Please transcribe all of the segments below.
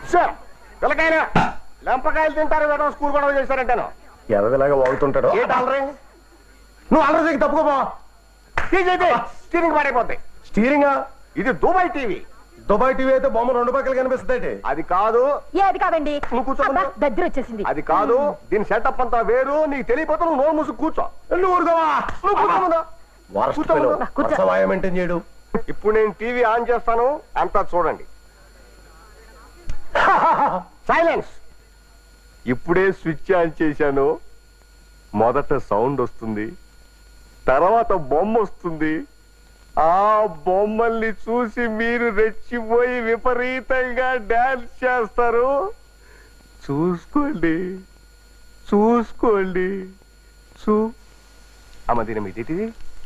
ఛే, పిల్లకాయలు లెంపకాయలు తింటారు వేరే స్కూల్ కూడా చేశారంటాను ఎదవిలాగా వాగుతుంటాడు ఏంటి అల్లరి నువ్వు అల్లరి దగ్గర తప్పుకోపో స్టీరింగ్ పాడైపోతాయి స్టీరింగ్ ఇది దుబాయ్ టీవీ దుబాయ్ టీవీ అయితే బొమ్మ రెండు పక్కలు కనిపిస్తుంది అది కాదు ఏది కాదండి నువ్వు కూర్చో అబ్బా, ముందు. దగ్గర వచ్చేసింది అది కాదు దీని సెటప్ అంతా వేరు నీకు తెలియపోతే నువ్వు నోరు మూసి కూర్చో నువ్వు ఊరుకోవా నువ్వు కూర్చో ముందు. వరస్ట్ కూర్చో పిల్లలు. ముందు. కూర్చో. వరుస వాయ మెయింటైన్ చేయడు ఇప్పుడు నేను టీవీ ఆన్ చేస్తాను అంతా చూడండి సైలెన్స్ ఇప్పుడే స్విచ్ ఆన్ చేశాను మొదట సౌండ్ వస్తుంది తర్వాత బొమ్మ వస్తుంది ఆ బొమ్మల్ని చూసి మీరు రెచ్చిపోయి విపరీతంగా డాన్స్ చేస్తారు చూసుకోండి చూసుకోండి చూ అమ్మ దీని మీద ఇది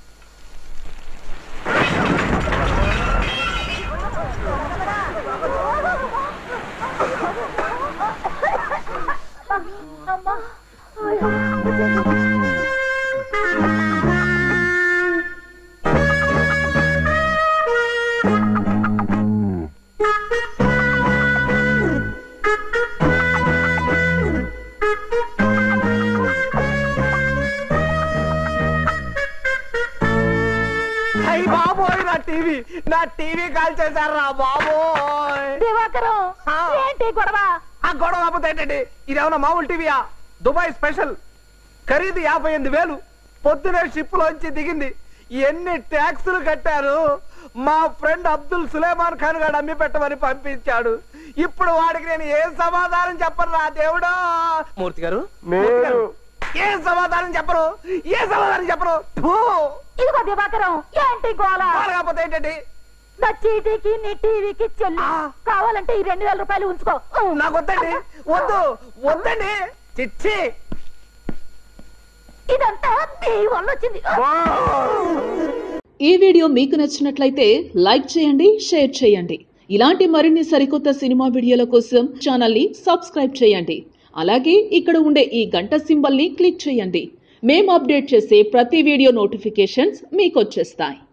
అయ్యి బాబోయ్ నా టీవీ నా టీవీ కాల్ చేశారా బాబోయ్ దివాకరం ఆ. ఏంటి గొడవ ఆ గొడవ కాకపోతే ఏంటండి ఇదేమన్నా మామూలు టీవీయా దుబాయ్ స్పెషల్ ఖరీదు యాభై ఎనిమిది వేలు పొద్దునే షిప్ లోంచి దిగింది ఎన్ని ట్యాక్సులు కట్టారు మా ఫ్రెండ్ అబ్దుల్ సులేమాన్ ఖాన్ గారు అమ్మి పెట్టమని పంపించాడు ఇప్పుడు వాడికి నేను ఏం సమాధానం చెప్పను రా దేవుడా మూర్తి గారు నేను- మూర్తి గారు, ఏం సమాధానం చెప్పరు ఏ సమాధానం చెప్పరు ఫూ! ఇదిగో దివాకరం ఏంటి గోల వాళ్ళు కాకపోతే ఏంటండి నా చీటీకి నీ టీవీకి చెల్లి ఆ. కావాలంటే ఈ రెండు వేల రూపాయలు ఉంచుకో నాకు వద్దండి వద్దు వద్దండి చిచ్చి ఇదంతా నీ వల్ల వచ్చింది ఈ వీడియో మీకు నచ్చినట్లయితే లైక్ చేయండి షేర్ చేయండి ఇలాంటి మరిన్ని సరికొత్త సినిమా వీడియోల కోసం ఛానల్ని సబ్స్క్రైబ్ చేయండి అలాగే ఇక్కడ ఉండే ఈ గంట సింబల్ని క్లిక్ చేయండి మేము అప్డేట్ చేసే ప్రతి వీడియో నోటిఫికేషన్స్ మీకు వచ్చేస్తాయి